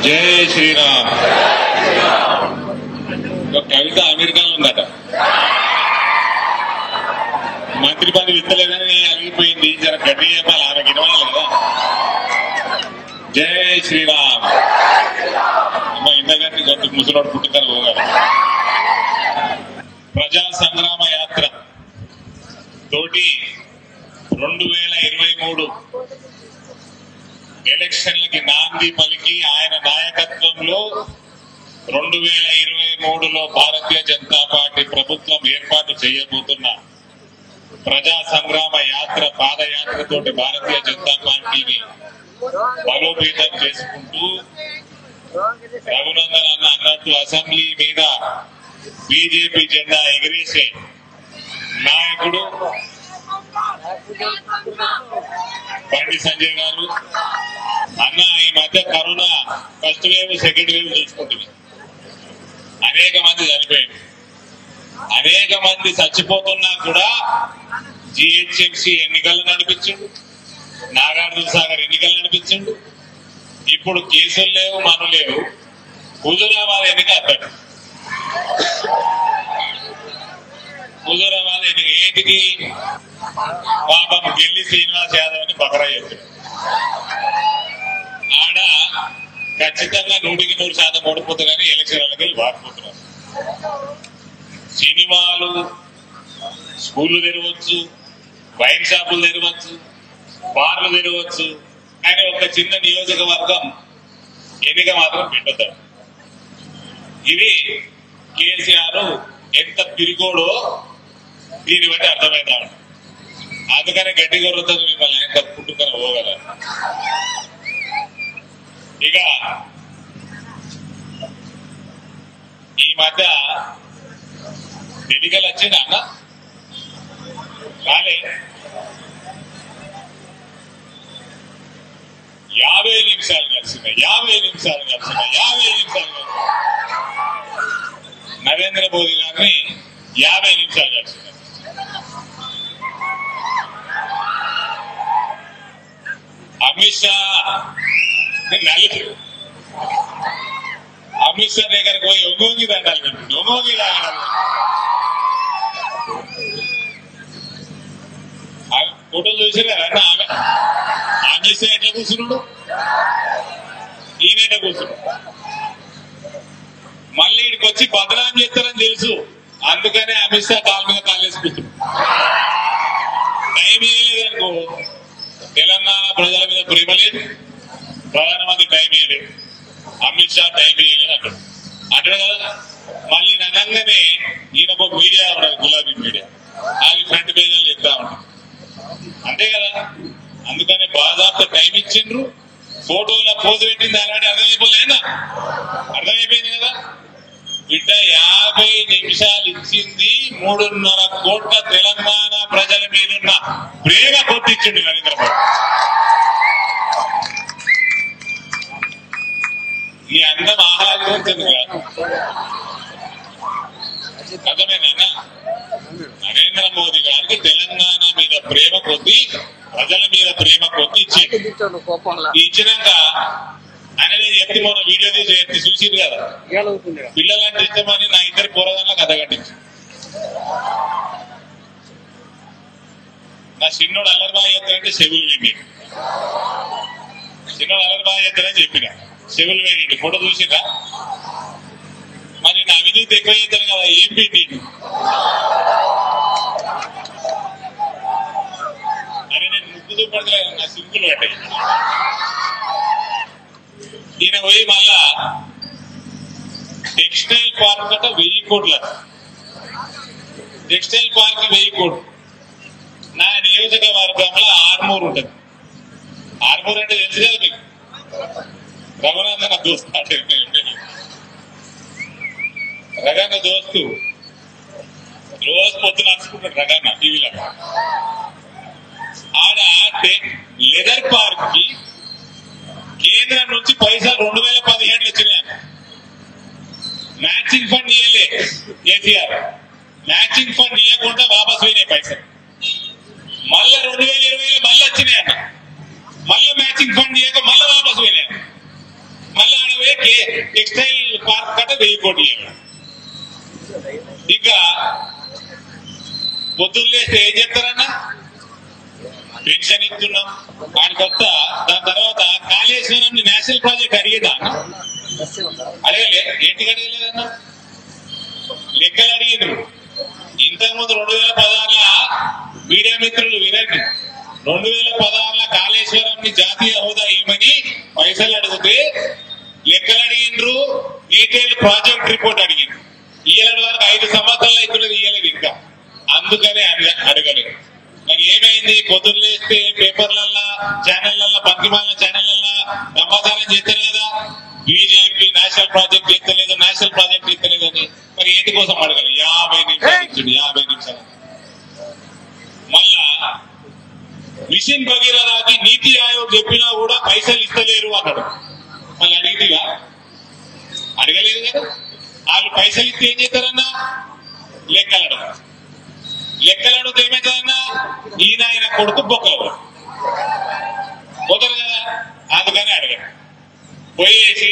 జై శ్రీరామ్ ఒక కవిత అమెరికాలో ఉందట మంత్రి పదవి ఇస్తలేదని అలిగిపోయింది జర గట్టి చెప్పాలి ఆమెకి ఇవ్వాలి కదా జై శ్రీరామ్ అమ్మ ఇంతకంటే గట్టి ముసలోడు పుట్టుకొని పోగారు ప్రజా సంగ్రామ యాత్ర తోటి రెండు వేల ఇరవై మూడు ఎలక్షన్లకి నాంది పలికి ఆయన నాయకత్వంలో రెండు వేల ఇరవై మూడులో భారతీయ జనతా పార్టీ ప్రభుత్వం ఏర్పాటు చేయబోతున్న ప్రజా సంగ్రామ యాత్ర పాదయాత్ర తోటి భారతీయ జనతా పార్టీని బలోపేతం చేసుకుంటూ రఘునందన్ అన్న అన్నట్టు అసెంబ్లీ మీద బీజేపీ జెండా ఎగిరేసే నాయకుడు బండి సంజయ్ గారు అన్న ఈ మధ్య corona first wave second wave చూసుకుంటుంది అనేక మంది చనిపోయారు అనేక మంది చచ్చిపోతున్నా కూడా జిహెచ్ఎంసి ఎన్నికలు నడిపించిండు నాగార్జున సాగర్ ఎన్నికలు నడిపించిండు ఇప్పుడు కేసులు లేవు మను లేవు హుజురాబాద్ ఎన్నిక అతడు హుజురాబాద్ ఎన్నిక ఏంటికి పాపం ఢిల్లీ శ్రీనివాస్ యాదవ్ అని బకరా చెప్పారు ఆడ ఖచ్చితంగా నూటికి నూరు శాతం ఓడిపోతారని ఎలక్షన్లకి వెళ్ళి వాడిపోతున్నారు సినిమాలు స్కూళ్ళు తెరవచ్చు వైన్ షాపులు తెరవచ్చు బార్లు తెరవచ్చు కానీ ఒక చిన్న నియోజకవర్గం ఎన్నిక మాత్రం పెట్టద్దు ఇది కేసీఆర్ ఎంత పిరిగోడో దీన్ని బట్టి అర్థమైతా ఉంది అందుకనే గట్టి కొరతను మిమ్మల్ని ఆయన తప్పుకుంటున్న పోగలరు ఇక ఈ మధ్య ఎన్నికలు వచ్చిందా అన్న రాలే యాభై నిమిషాలు కలిసినాయి యాభై నిమిషాలు కలిసినాయి యాభై నిమిషాలు కలిసినాయి నరేంద్ర మోదీ గారిని యాభై నిమిషాలు కలిసినాయి అమిత్ షా నలుపు అమిత్ షా దగ్గరకు పోయి ఒంగోంగి దండాలి పెట్టింది ఒంగోంగి దండాలి ఆ ఫోటోలు చూసారా అన్న ఆమె అమిత్ షా ఎట్లా కూర్చున్నాడు ఈయన ఎట్లా కూర్చున్నాడు మళ్ళీ ఇక్కడికి వచ్చి బదనాం చేస్తారని తెలుసు అందుకనే అమిత్ షా కాలు మీద కాలు వేసి కూర్చున్నాడు టైం ఇవ్వలేదనుకో తెలంగాణ ప్రజల మీద ప్రేమ లేదు ప్రధానమంత్రి టైం ఇవ్వలేదు అమిత్ షా టైం ఇవ్వలేదు అంటాడు అంటాడు కదా మళ్ళీ అనగానే ఈయన ఒక మీడియా ఉన్నది గులాబీ మీడియా అది ఫ్రంట్ పేజీలు ఇస్తా ఉంటాడు అంతే కదా అందుకని బాధాపు టైం ఇచ్చిండ్రు ఫోటోలో పోజు పెట్టింది అలాంటి అర్థమైపోలేదా అర్థమైపోయింది కదా బిడ్డ యాభై నిమిషాలు ఇచ్చింది మూడున్నర కోట్ల తెలంగాణ ప్రజల మీదున్న ప్రేమ కొట్టించిండు నరేంద్ర మోడీ ఈ అందం ఆహ్లాదించింది కాదు అర్థమేనా నరేంద్ర మోదీ గారికి తెలంగాణ మీద ప్రేమ కొద్ది ప్రజల మీద ప్రేమ కొద్ది ఇచ్చింది కూర్చోండి కోపంలా ఈ ఇచ్చినాక ఆయన నేను చెప్తే మొన్న వీడియో తీసి ఎత్తి చూసిరు కదా ఏలవుతుంది పిల్లలంటే ఇష్టమని నా ఇద్దరు పోరగాళ్ళ కథ కట్టించి నా చిన్నోడు అల్లరి బాగా చేస్తాడంటే చెవులు విని చిన్నోడు అల్లరి బాగా చేస్తాడని చెప్పిన చెవులు వేయండి ఫోటో చూసిరా మరి నా అవినీతి ఎక్కువ చేస్తాను కదా ఏం పెట్టి అరే నేను ముగ్గు చూపడలేదు నా సింపుల్ పెట్టాయి ఈయన పోయి మళ్ళా టెక్స్టైల్ పార్క్ అంటే వెయ్యి కోట్ల టెక్స్టైల్ పార్క్ వెయ్యి కోట్లు నా నియోజకవర్గంలో ఆర్మూర్ ఉంటుంది ఆర్మూర్ అంటే తెలుసు కదా మీకు రఘునందన దోస్తు అంటే రగన్న దోస్తు రోజు పొద్దున నడుచుకుంటాడు రగన్న టీవీలో ఆడ లెదర్ పార్క్ కి కేంద్రం నుంచి పైసలు రెండు వేల పదిహేడులో వచ్చినాయి మ్యాచింగ్ ఫండ్ ఇవ్వలే కేసీఆర్ మ్యాచింగ్ ఫండ్ ఇవ్వకుండా వాపస్ పోయినాయి పైసలు మళ్ళా రెండు వేల ఇరవైలో మళ్ళీ వచ్చినాయి అన్న మళ్ళీ మ్యాచింగ్ ఫండ్ ఇవ్వక మళ్ళీ వాపస్ పోయినాయి మళ్ళీ ఆడ పోయి టెక్స్టైల్ పార్క్ కట్ట వెయ్యి కోట్లు ఇవ్వాలి ఇంకా పొద్దున్న లేస్తే ఏం చెప్తారన్నా పెన్షన్ ఇస్తున్నాం ఆయన కొత్త దాని తర్వాత కాళేశ్వరం నేషనల్ ప్రాజెక్ట్ అడిగేదా అన్న? అడగలే ఏంటికి అడగలేదన్నా లెక్కలు అడిగిండ్రు ఇంతకుముందు రెండు వేల పదహారుల మీడియా మిత్రులు వినండి రెండు వేల పదహారుల కాళేశ్వరం జాతీయ హోదా ఇవ్వమని పైసలు అడిగితే లెక్కలు అడిగిండ్రు డీటెయిల్ ప్రాజెక్ట్ రిపోర్ట్ అడిగిండ్రు ఇయ్యడం వరకు ఐదు సంవత్సరాలు అవుతున్నది ఇయ్యలేదు ఇంకా అందుకనే అడగ- అడగలేదు మరి ఏమైంది పొద్దున్న లేస్తే పేపర్లల్లా ఛానళ్ళల్లో పంకిమాల ఛానళ్ళల్లో నమ్మకారం చేస్తారు కదా బీజేపీ నేషనల్ ప్రాజెక్ట్ ఎత్తలేదు నేషనల్ ప్రాజెక్ట్ ఎత్తలేదు అని మరి ఏంటి కోసం అడగాలి యాభై నిమిషాలు ఇచ్చిండు యాభై నిమిషాలు మళ్ళా మిషన్ భగీరథకి నీతి ఆయోగ్ చెప్పినా కూడా పైసలు ఇస్తలేరు అన్నాడు మళ్ళీ అడిగితేగా అడగలేదు కదా వాళ్ళు పైసలు ఇస్తే ఏం చేస్తారన్నా లెక్కలు అడగాలి లెక్కలు అడిగితే ఏమవుతుందన్నా ఈయన ఆయన కొడుకు బొక్కలు పోతారు కదా అందుకని అడగండి పోయేసి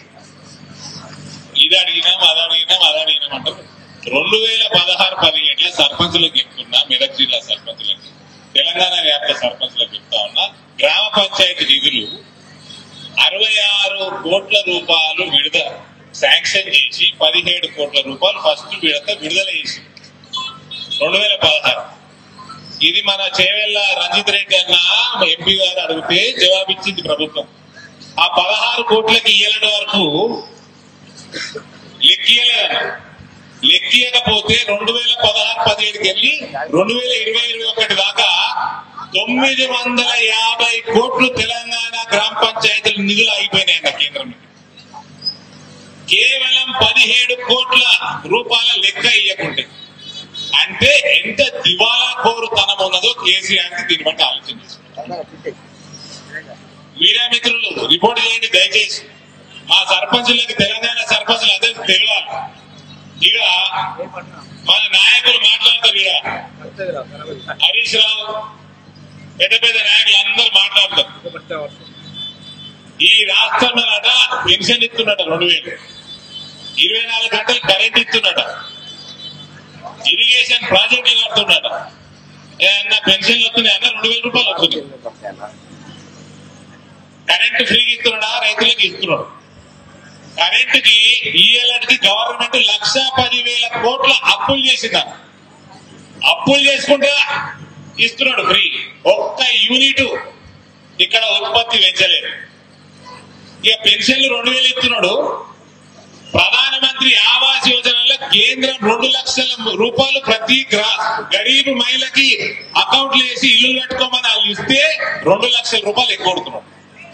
ఇది అడిగినాం అది అడిగినాం అది అడిగినాం అంటారు రెండు వేల పదహారు పదిహేడులో సర్పంచులకు చెప్తున్నా మెదక్ జిల్లా సర్పంచులకి తెలంగాణ వ్యాప్త సర్పంచులకు చెప్తా ఉన్నా గ్రామ పంచాయతీ నిధులు అరవై ఆరు కోట్ల రూపాయలు విడుదల శాంక్షన్ చేసి పదిహేడు కోట్ల రూపాయలు ఫస్ట్ విడత విడుదల చేసి రెండు వేల పదహారు ఇది మన చేవెళ్ళ రంజిత్ రెడ్డి అన్న ఎంపీ గారు అడిగితే జవాబిచ్చింది ప్రభుత్వం ఆ పదహారు కోట్లకి ఇయ్యడం వరకు లెక్కియలేదన్న లెక్కియకపోతే రెండు వేల పదహారు పదిహేడుకి వెళ్ళి రెండు వేల ఇరవై ఇరవై ఒకటి దాకా తొమ్మిది వందల యాభై కోట్లు తెలంగాణ గ్రామ పంచాయతీల నిధులు అయిపోయినాయి అన్న కేంద్రం నుండి. కేవలం పదిహేడు కోట్ల రూపాయల లెక్క ఇవ్వకుంటే అంటే ఎంత దివాలా కోరుతనం ఉన్నదో కేసీఆర్ కి దీన్ని బట్టి ఆలోచన చేసుకోండి. మీడియా మిత్రులు రిపోర్ట్ చేయండి దయచేసి మా సర్పంచులకి తెలంగాణ సర్పంచులు అందరికి తెలియాలి ఇక మన నాయకులు మాట్లాడతారు ఇక హరీష్ రావు పెద్ద పెద్ద నాయకులు అందరూ మాట్లాడతారు ఈ రాష్ట్రంలో అట పెన్షన్ ఇస్తున్నట రెండు వేలు ఇరవై నాలుగు గంటలు కరెంట్ ఇస్తున్నట ఇరిగేషన్ ప్రాజెక్టులు కడుతున్నట ఏమన్నా పెన్షన్లు వస్తున్నాయి అన్న రెండు వేల రూపాయలు వస్తున్నాయి కరెంటు ఫ్రీగా ఇస్తున్నాడా రైతులకు ఇస్తున్నాడు కరెంటుకి ఈఎల్ఎడ్కి గవర్నమెంట్ లక్ష పదివేల కోట్ల అప్పులు చేసిందా అప్పులు చేసుకుంటా ఇస్తున్నాడు ఫ్రీ ఒక్క యూనిట్ ఇక్కడ ఉత్పత్తి పెంచలేదు ఇక పెన్షన్లు రెండు వేలు ఇస్తున్నాడు ప్రధానమంత్రి ఆవాస్ యోజనలో కేంద్రం రెండు లక్షల రూపాయలు ప్రతి గ్రా గరీబ్ మహిళకి అకౌంట్లు వేసి ఇల్లు కట్టుకోమని వాళ్ళు ఇస్తే రెండు లక్షల రూపాయలు ఎక్కువ కొడుతున్నాడు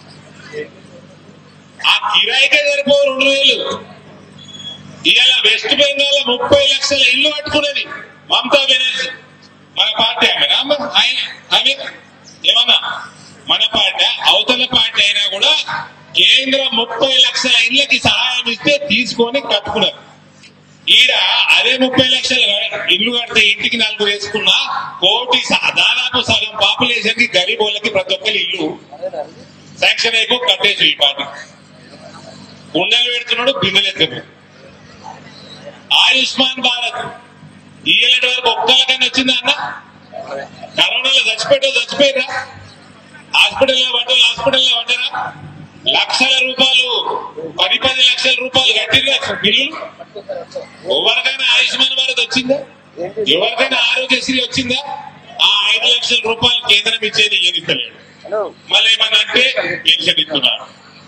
ఆ కిరాయికే సరిపోవు రెండు వేలు ఇవాళ వెస్ట్ బెంగాల్ ముప్పై లక్షల ఇల్లు కట్టుకునేది మమతా బెనర్జీ మన పార్టీ ఆమెనా అమ్మ? ఆయన ఆమె ఏమన్నా మన పార్టీ అవతల పార్టీ అయినా కూడా కేంద్రం ముప్పై లక్షల ఇళ్ళకి సహాయం ఇస్తే తీసుకొని కట్టుకున్నారు ఈడ అదే ముప్పై లక్షలు ఇల్లు కడితే ఇంటికి నలుగురు వేసుకున్నా కోటి స- దాదాపు సగం పాపులేషన్ కి గరీబ్ వాళ్ళకి ప్రతి ఒక్కరి ఇల్లు శాంక్షన్ అయిపో కట్టేసి ఈ పార్టీ కుండలు పెడుతున్నాడు బిందెలు ఎత్తున్నాడు ఆయుష్మాన్ భారత్ ఈ ఏళ్ళ వరకు ఒక్కళ్ళకైనా వచ్చిందా అన్న కరోనాలో చచ్చిపోయాడు చచ్చిపోయారా హాస్పిటల్లో పడ్డారు హాస్పిటల్లో పడ్డారా లక్షల రూపాయలు పది పది లక్షల రూపాయలు కట్టిందా బిల్లులు ఎవరికైనా ఆయుష్మాన్ భారత్ వచ్చిందా ఎవరికైనా ఆరోగ్యశ్రీ వచ్చిందా ఆ ఐదు లక్షల రూపాయలు కేంద్రం ఇచ్చేది ఏనిస్తలేడు మళ్ళీ ఏమన్నా అంటే పెన్షన్ ఇస్తున్నారు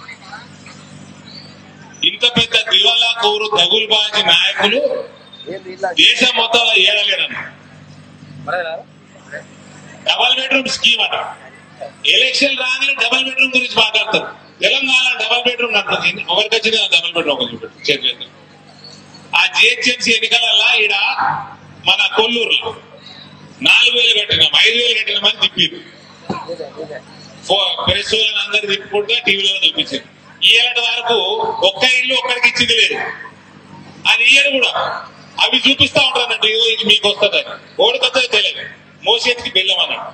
ఇంత పెద్ద దివాలా కోరు తగులుబాజీ నాయకులు దేశం మొత్తంలో ఏడలేరన్న డబల్ బెడ్రూమ్ స్కీమ్ అట ఎలక్షన్ రాగానే డబల్ బెడ్రూమ్ గురించి మాట్లాడతారు తెలంగాణ డబల్ బెడ్రూమ్ అంటుంది ఎవరికి వచ్చింది డబల్ బెడ్రూమ్ ఒకరు చూపెట్టు చేతులు ఎత్తండి. ఆ జిహెచ్ఎంసీ ఎన్నికలలో ఈడ మన కొల్లూరులో నాలుగు వేలు కట్టినాం ఐదు వేలు కట్టినామని తిప్పారు ప్రెస్ వాళ్ళని అందరు తిప్పుకుంటే టీవీలో చూపించారు ఈ ఏడాది వరకు ఒక్క ఇల్లు ఒక్కడికి ఇచ్చింది లేదు అది ఇయ్యరు కూడా అవి చూపిస్తా ఉంటారు అన్నట్టు ఇదిగో ఇది మీకు వస్తుందని ఓడికొచ్చే తెలియదు మోసేతికి బెల్లం అన్నాడు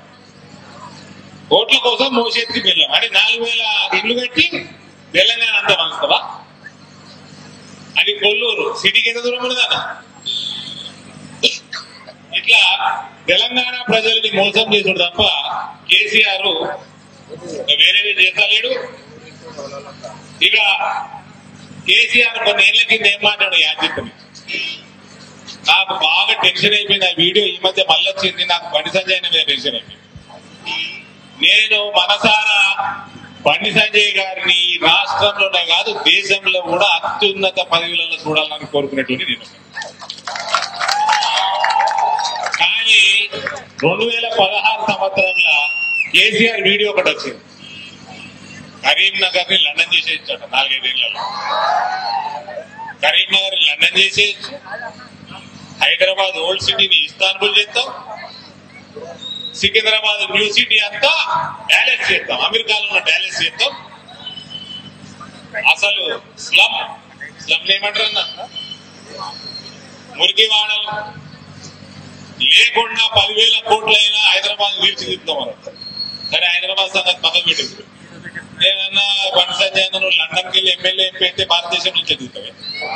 ఓట్ల కోసం మోసేతికి బెల్లం అంటే నాలుగు వేల ఇల్లు కట్టి తెలంగాణ అంతా పంచుతావా కొల్లూరు సిటీకి ఎంత దూరం ఉన్నదన్న ఇట్లా తెలంగాణ ప్రజల్ని మోసం చేసుడు తప్ప కేసీఆర్ వేరేది చేస్తలేడు ఇక కేసీఆర్ కొన్ని ఏళ్ల కింద ఏం మాట్లాడు యాజిత్తుని నాకు బాగా టెన్షన్ అయిపోయింది ఆ వీడియో ఈ మధ్య మళ్ళీ వచ్చింది నాకు బండి సంజయ్ మీద టెన్షన్ అయిపోయింది నేను మనసారా బండి సంజయ్ గారిని ఈ రాష్ట్రంలోనే కాదు దేశంలో కూడా అత్యున్నత పదవులలో చూడాలని కోరుకునేటువంటి నేను కానీ రెండు వేల పదహారు సంవత్సరంలో కేసీఆర్ వీడియో ఒకటి వచ్చింది కరీంనగర్ ని లండన్ చేసేయచ్చు నాలుగైదేళ్లలో కరీంనగర్ ని లండన్ చేసేయచ్చు హైదరాబాద్ ఓల్డ్ సిటీని ఇస్తాన్బుల్ చేస్తాం సికింద్రాబాద్ న్యూ సిటీ అంతా డాలెస్ చేస్తాం అమెరికాలో ఉన్న డాలెస్ చేస్తాం అసలు స్లమ్ స్లమ్ ఏమంటారు అన్న మురికి వాడలు లేకుండా పదివేల కోట్లైనా హైదరాబాద్ తీర్చిదిద్దాం అన్నట్టు సరే హైదరాబాద్ సంగతి పక్కన పెట్టింది ఏదన్నా బండి సంజయ్ అన్న నువ్వు లండన్కి వెళ్ళి ఎమ్మెల్యే ఎంపీ అయితే భారతదేశం నుంచి ఎదుగుతావే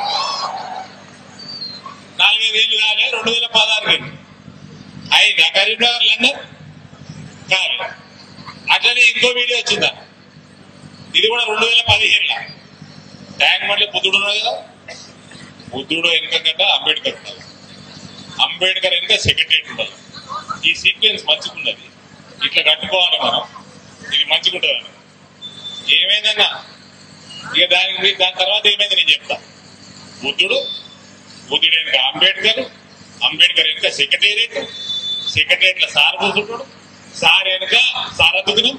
నాలుగైదు ఏళ్ళు కాలే రెండు వేల పదహారు వెళ్ళి అయిందా కరీంనగర్ లండన్ కాదు అట్లనే ఇంకో వీడియో వచ్చిందా ఇది కూడా రెండు వేల పదిహేనులో ట్యాంక్ మళ్ళీ బుద్ధుడు ఉన్నాడు కదా బుద్ధుడు వెనుక గంట అంబేద్కర్ ఉన్నాడు అంబేద్కర్ వెనుక సెక్రటరియట్ ఉండాలి ఈ సీక్వెన్స్ మంచిగున్నది ఇట్లా కట్టుకోవాలి మనం ఇది మంచిగుంటుంది ఏమైందన్నా ఇక దానికి మీ- దాని తర్వాత ఏమైంది నేను చెప్తా బుద్ధుడు బుద్ధుడు వెనుక అంబేద్కర్ అంబేద్కర్ వెనుక సెక్రటేరియట్ సెక్రటేరియట్ లో సార్ కూర్చుంటాడు సార్ వెనుక సారథుదినం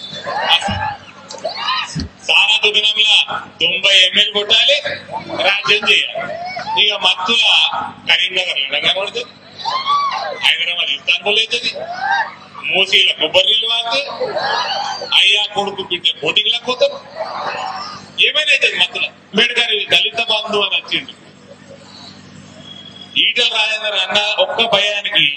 సారథుదినంలో తొంభై ఎంఎల్ కొట్టాలి రాజ్యం చేయాలి ఇక మత్తుల కరీంనగర్ లండన్ కనబడుతుంది హైదరాబాద్ ఇస్తాన్బుల్ అవుతుంది మూసీల కొబ్బరి నీళ్ళు వాడితే అయ్యా కొడుకు బిడ్డ బోటింగ్లకు పోతారు ఏమైనా అవుతుంది మత్తుల అంబేద్కర్ దళిత బంధు అని వచ్చింది ఈటల రాజేందర్ అన్న ఒక్క భయానికి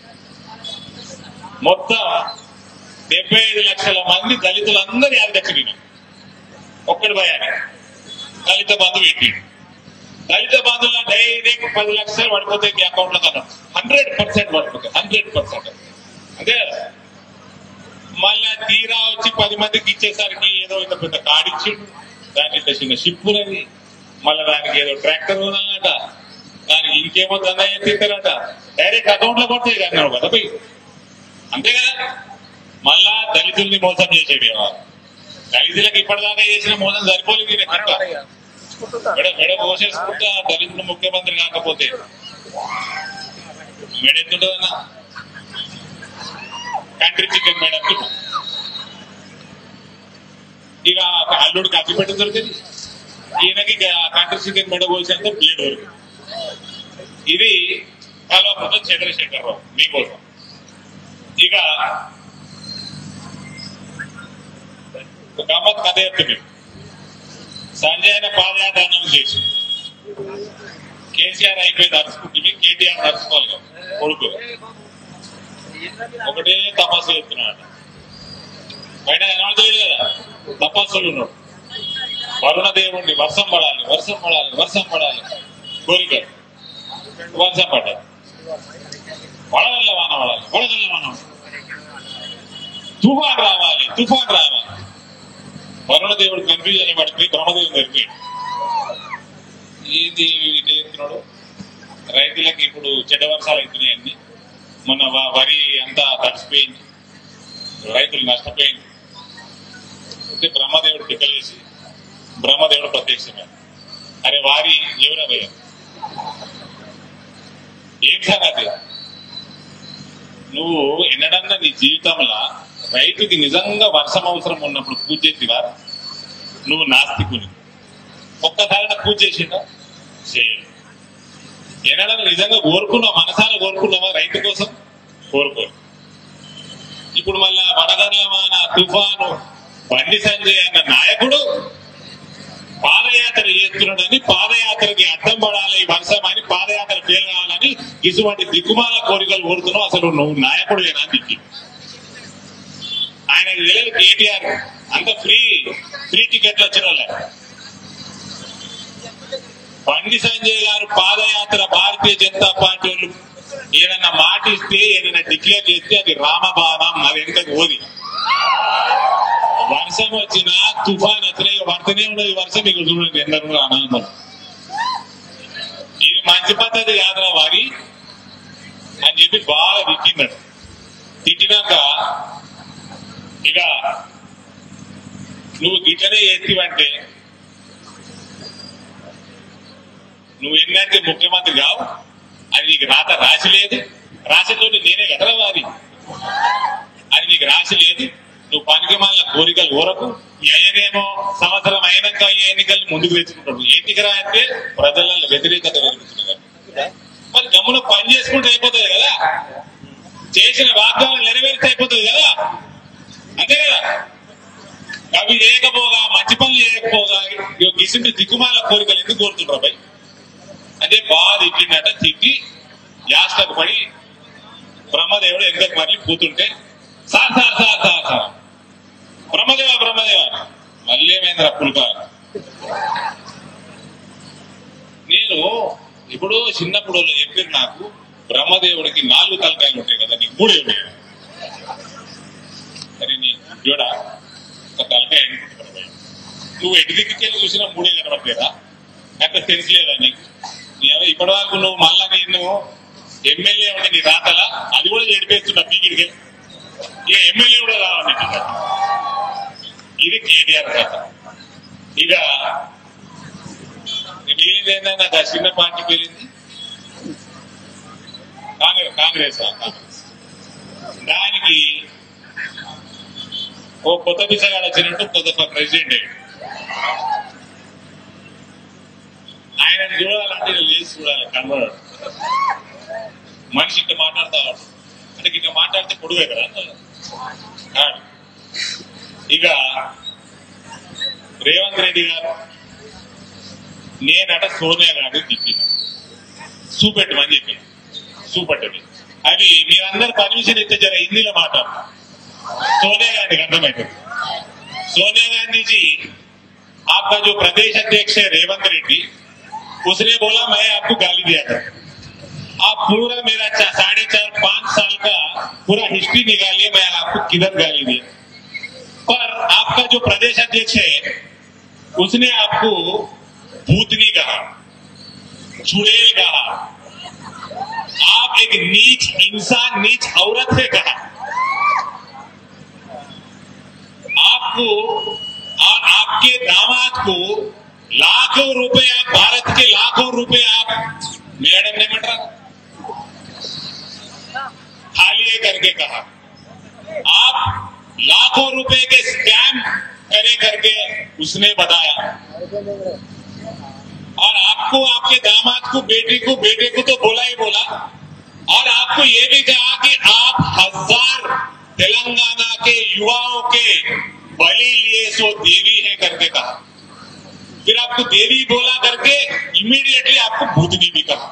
మొత్తం డెబ్బై ఐదు లక్షల మంది దళితులందరూ యాదగిరి ఒక్కడి భయానికి దళిత బంధు పెట్టి దళిత బంధువుల డైరెక్ట్ పది లక్షలు పడిపోతాయి మీ అకౌంట్ లో కదా హండ్రెడ్ పర్సెంట్ పడిపోతాయి హండ్రెడ్ పర్సెంట్ అదే మళ్ళా తీరా వచ్చి పది మందికి ఇచ్చేసరికి ఏదో ఇంత పెద్ద కార్డు ఇచ్చిండు దానికి ఇంత చిన్న షిప్ ఉన్నది మళ్ళీ దానికి ఏదో ట్రాక్టర్ కొనాలట దానికి ఇంకేమో దందా ఎత్తిస్తారట డైరెక్ట్ అకౌంట్ లో కొట్టే అన్నాడు కదా పోయి అంతే కదా మళ్ళా దళితుల్ని మోసం చేసేది వారు. దళితులకు ఇప్పటిదాకా చేసిన మోసం సరిపోలేదు ఈయన ఇంకా. మెడ మెడ కోసేసుకుంటా దళితులు ముఖ్యమంత్రి కాకపోతే మెడ ఎత్తుంటదన్నా కంట్రీ చికెన్ మేడం ఇక అల్లుడు కత్తి పెట్టి దొరికింది ఈయనకి కంట్రీ చికెన్ మెడ కోసేంత బ్లేడ్ దొరికింది ఇది కల్వకుంట చంద్రశేఖరరావు మీకోసం ఇక ఒక గమ్మత్ కథ చెప్తుంది సంజయ్ పాదయాత్ర అనౌన్స్ చేసి కేసీఆర్ అయిపోయింది అరుచుకుంటుంది కేటీఆర్ అరుచుకోవాలి కదా, కొడుకు ఒకటే తపస్సు చెప్తున్నాడు బయట కనబడలేదు కదా తపస్సులు ఉన్నాడు వరుణ దేవుణ్ణి వర్షం పడాలి వర్షం పడాలి వర్షం పడాలి కోరిక వర్షం పడ్డాలి వడగల్ల వాన పడాలి వడగల్ల వాన పడాలి. తుఫాన్ రావాలి తుఫాన్ రావాలి వరుణ దేవుడు కన్ఫ్యూజన్ పడిపోయి బ్రహ్మదేవుడు దొరికిపోయి ఏంది చేస్తున్నాడు రైతులకి ఇప్పుడు చెడ్డ వర్షాలు అవుతున్నాయి అన్ని మొన్న వ- వరి అంతా తడిసిపోయింది రైతులు నష్టపోయింది అయితే బ్రహ్మదేవుడు పిక్కలేసి బ్రహ్మదేవుడు ప్రత్యక్షమే అరే వారి ఎవరా భయ ఏం సంగతి నువ్వు ఎన్నడన్నా నీ జీవితంలో రైతుకి నిజంగా వర్షం అవసరం ఉన్నప్పుడు పూజ చేసివా నువ్వు నాస్తికుని ఒక్కసారి పూజ చేసిందా చేయడు ఎన్నడన్నా నిజంగా కోరుకున్నావు మనసారా కోరుకున్నావా రైతు కోసం కోరుకో ఇప్పుడు మళ్ళా వడగర్లమాన తుఫాను బండి సంజయ్ అన్న నాయకుడు పాదయాత్ర చేస్తున్నాడని పాదయాత్రకి అడ్డం పడాలి ఈ వర్షం అని పాదయాత్ర ఫెయిల్ కావాలని ఇటువంటి దిక్కుమాల కోరికలు కోరుతున్నావు అసలు నువ్వు నాయకుడు ఏనా దిక్కి ఆయన తెలియదు కేటీఆర్ అంత ఫ్రీ ఫ్రీ టికెట్లు వచ్చిన వాళ్ళే బండి బండి సంజయ్ గారు పాదయాత్ర భారతీయ జనతా పార్టీ వాళ్ళు ఏదన్నా మాట ఇస్తే ఏదైనా డిక్లేర్ చేస్తే అది రామబాణం అది ఎంత ఓది వర్షం వచ్చినా తుఫాన్ వచ్చినా ఇక పడుతూనే ఉండదు ఈ వర్షం మీకు చూడండి ఎందరూ ఆనందం ఇది మంచి పద్ధతి కాదురా వారి అని చెప్పి బాగా తిట్టినాడు తిట్టినాక ఇక నువ్వు గిట్లనే ఎత్తివంటే నువ్వు ఎన్నంటే ముఖ్యమంత్రి కావు అది నీకు రాత రాసి లేదు రాసితో నేనే కదరా వారి అది నీకు రాసి లేదు నువ్వు పనికి మాల కోరికలు ఊరకు ఈ అయ్యనేమో సంవత్సరం అయినాక అయ్యే ఎన్నికలు ముందుకు తెచ్చుకుంటాడు ఎన్నికరా అంటే ప్రజలలో వ్యతిరేకత పెరుగుతుంది కదా మరి గమ్మున పని చేసుకుంటే అయిపోతుంది కదా చేసిన వాగ్దానం నెరవేరితే అయిపోతుంది కదా అంతే కదా అవి చేయకపోగా మంచి పనులు చేయకపోగా గిసింటి దిక్కుమాల కోరికలు ఎందుకు కోరుతుంటారు అబ్బాయి అంటే బాగా తిట్టిందట తిట్టి యాస్టకు పడి బ్రహ్మదేవుడు ఎందుకు మళ్ళీ కూతుంటే sir sir sir sir sir Brahmadeva Brahmadeva మళ్ళీ ఏమైంది పుల్క నేను ఇప్పుడు చిన్నప్పుడు వాళ్ళు చెప్పారు నాకు బ్రహ్మదేవుడికి నాలుగు తలకాయలు ఉంటాయి కదా నీకు మూడే ఉన్నాయి మరి నీ జోడా ఒక తలకాయ ఎన్నుకుంటున్నావు భయ్. నువ్వు ఎటు దిక్కుకెళ్ళి చూసినా మూడే కనబడలేదా అంత సెన్స్ లేదా నీకు నీ ఏమో ఇప్పటి వరకు నువ్వు మళ్ళా నేను ఎమ్మెల్యే ఉండే నీ రాతలా అది కూడా చెడిపేస్తున్నా పీకిడికి ఇక ఎమ్మెల్యే కూడా కావాలి నీకు ఇక. ఇది కేటీఆర్ కథ ఇక మిగిలింది నాకు ఆ చిన్న పార్టీ పేరింది కాంగ్రెస్ కాంగ్రెస్ ఆ, కాంగ్రెస్ దానికి ఓ కొత్త పిసగాడు వచ్చినట్టు కొత్త ప్రెసిడెంట్ అయ్యాడు ఆయన చూడాలంటే లేచి చూడాలి కనబడాడు మనిషి ఇట్లా మాట్లాడుతా ఉన్నాడు. అంటే ఇట్లా మాట్లాడితే పొడుగే కదా కాదు. ఇక రేవంత్ రెడ్డి గారు నేనట సోనియా గారిని తిప్పిన చూపెట్టమని చెప్పిన చూపెట్టది అవి మీరందరు పర్మిషన్ ఇస్తే జర హిందీలో మాట్లాడు सोनिया गांधी अर्थमవుతుంది सोनिया गांधी जी आपका जो प्रदेश अध्यक्ष है रेवंत रेड्डी उसने बोला मैं आपको गाली दिया था आप पूरा मेरा चा- साढ़े चार पांच साल का पूरा हिस्ट्री निकालिए मैं आपको किधर गाली दिया पर आपका जो प्रदेश अध्यक्ष है उसने आपको भूतनी कहा चुड़ैल कहा आप एक नीच इंसान नीच औरत से कहा आपको और आपके दामाद को लाखों रुपए आप भारत के लाखों रुपए आप मैडम ने मट रहा हालिए करके कहा आप लाखों रुपए के स्कैम करे करके उसने बताया और आपको आपके दामाद को बेटी को बेटे को तो बोला ही बोला और आपको ये भी कहा कि आप हजार तेलंगाना के युवाओं के बलि लिए सो देवी है करके कहा फिर आपको देवी बोला करके इमीडिएटली आपको भूतनी भी कहा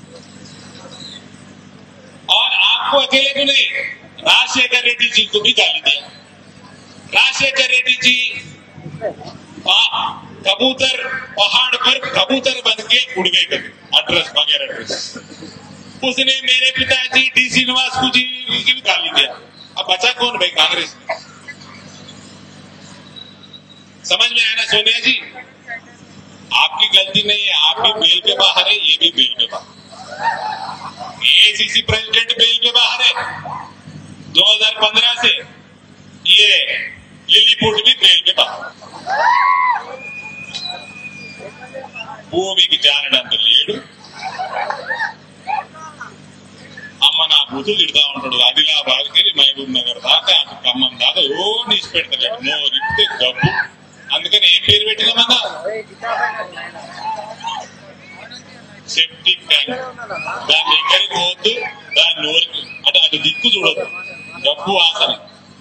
और आपको अकेले को नहीं राजशेखर रेड्डी जी को भी गाली दिया राजशेखर रेड्डी जी पा- कबूतर पहाड़ पर कबूतर बन के उड़ गए कभी एड्रेस वगैरह एड्रेस उसने मेरे पिताजी डी श्रीनिवास को जी की भी गाली दिया अब बचा कौन भाई कांग्रेस में समझ में आया ना सोनिया जी आपकी गलती नहीं है आप भी बेल पे बाहर है ये भी बेल पे बाहर एसीसी प्रेसिडेंट बेल पे बाहर है 2015 से ये लिलीपुट भी बेल पे बाहर భూమికి జారడంత లేడు అమ్మ నా బుద్ధులు తిడతా ఉంటాడు ఆదిలాబాద్కి వెళ్ళి మహబూబ్ నగర్ దాకా అటు ఖమ్మం దాకా ఓ నీసి పెడతాడు నోరిస్తే గబ్బు అందుకని ఏం పేరు పెట్టినామన్నా సెప్టిక్ ట్యాంక్ దాని దగ్గరికి పోవద్దు దాని నోరికి అంటే అది దిక్కు చూడదు గబ్బు ఆసన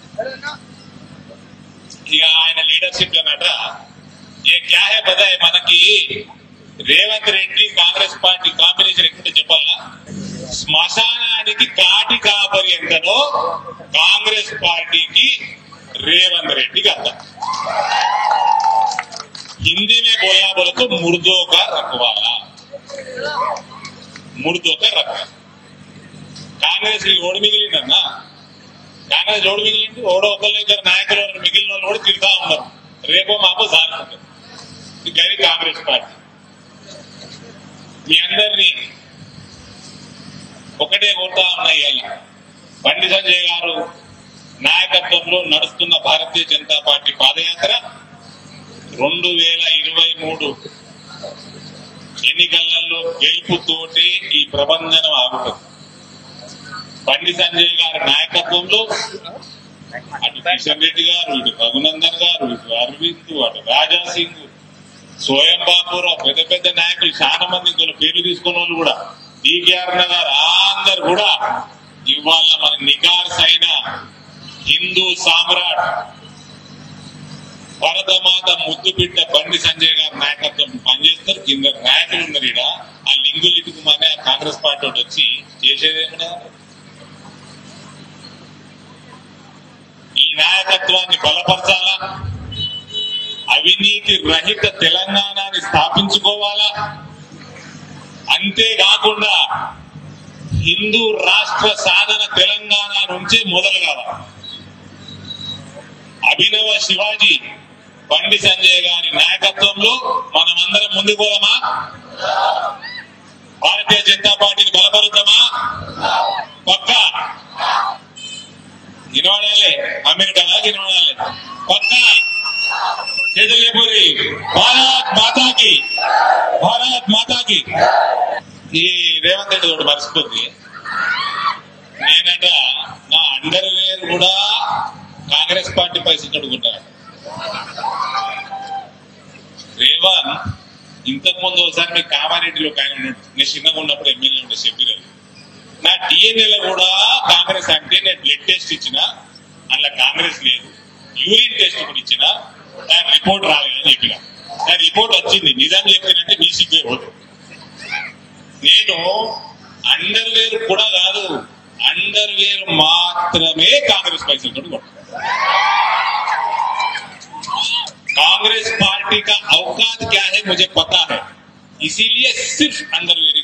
ఇక ఆయన లీడర్షిప్ అన్నట ఏ క్యా హే బదాయ్ మనకి రేవంత్ రెడ్డి కాంగ్రెస్ పార్టీ కాంబినేషన్ ఎక్కడ చెప్పాలా శ్మశానానికి కాటి కాపరి ఎంతనో కాంగ్రెస్ పార్టీకి रेवंत रेड्डी का था हिंदी में बोलना बोले तो मुर्दों का रखवाला ముడుతోక రక్తం కాంగ్రెస్ కి ఓడి మిగిలిందన్నా కాంగ్రెస్ ఓడి మిగిలింది ఓడో ఒకళ్ళు ఇద్దరు నాయకులు ఎవరు మిగిలిన వాళ్ళు కూడా తిరుగుతా ఉన్నారు రేపో మాపో సారుకుంటారు ఇది గది కాంగ్రెస్ పార్టీ మీ అందరినీ ఒకటే కోరుతా ఉన్నా ఇవాళ బండి సంజయ్ గారు నాయకత్వంలో నడుస్తున్న భారతీయ జనతా పార్టీ పాదయాత్ర రెండు వేల ఇరవై మూడు ఎన్నికలలో గెలుపుతోటి ఈ ప్రభంజనం ఆగుతుంది బండి సంజయ్ గారి నాయకత్వంలో అటు కిషన్ రెడ్డి గారు ఇటు రఘునందన్ గారు ఇటు అరవింద్ అటు రాజా సింగ్ స్వయం బాబురావు పెద్ద పెద్ద నాయకులు చాలా మంది ఇందులో పేర్లు తీసుకున్న వాళ్ళు కూడా డికేఆర్ గారు అందరు కూడా ఇవాళ మన నికార్స్ అయిన హిందూ సామ్రాట్ భరతమాత ముద్దు బిడ్డ బండి సంజయ్ గారి నాయకత్వం పనిచేస్తారు కింద నాయకులు ఉన్నారు ఈడ ఆ లింగులు ఇటుకుమని ఆ కాంగ్రెస్ పార్టీ వాడు వచ్చి చేసేదేమన్నా ఈ నాయకత్వాన్ని బలపరచాలా అవినీతి రహిత తెలంగాణని స్థాపించుకోవాలా అంతేకాకుండా హిందూ రాష్ట్ర సాధన తెలంగాణ నుంచే మొదలు కావాలి అభినవ శివాజీ బండి సంజయ్ గారి నాయకత్వంలో మనమందరం ముందుకు పోదామా భారతీయ జనతా పార్టీని బలపరుద్దామా పక్క వినవడాలే అమెరికా వినవడాలే పక్క చేతులేపురి భారత్ మాతాకి భారత్ మాతాకి ఈ రేవంత్ రెడ్డి ఒకటి మర్చిపోతుంది నేనట నా అండర్ వేర్ కూడా కాంగ్రెస్ పార్టీ పైసలు కడుకుంటాను రేవంత్ ఇంతకు ముందు ఒకసారి మీ కామారెడ్డిలో ఒక ఆయన ఉన్నాడు నేను చిన్నగా ఉన్నప్పుడు ఎమ్మెల్యే ఉండే షబీర్ అలీ. నా డిఎన్ఏలో కూడా కాంగ్రెస్ అంటే నేను బ్లడ్ టెస్ట్ ఇచ్చిన అందులో కాంగ్రెస్ లేదు యూరిన్ టెస్ట్ కూడా ఇచ్చిన దాని రిపోర్ట్ రాలేదని చెప్పిన దాని రిపోర్ట్ వచ్చింది నిజం చెప్పినంటే మీ సిగ్గే పోదు నేను అండర్ వేర్ కూడా కాదు అండర్ వేర్ మాత్రమే కాంగ్రెస్ పైసలు తోటి కొట్టాను कांग्रेस पार्टी का औकात क्या है मुझे पता है इसीलिए सिर्फ अंडरवेयर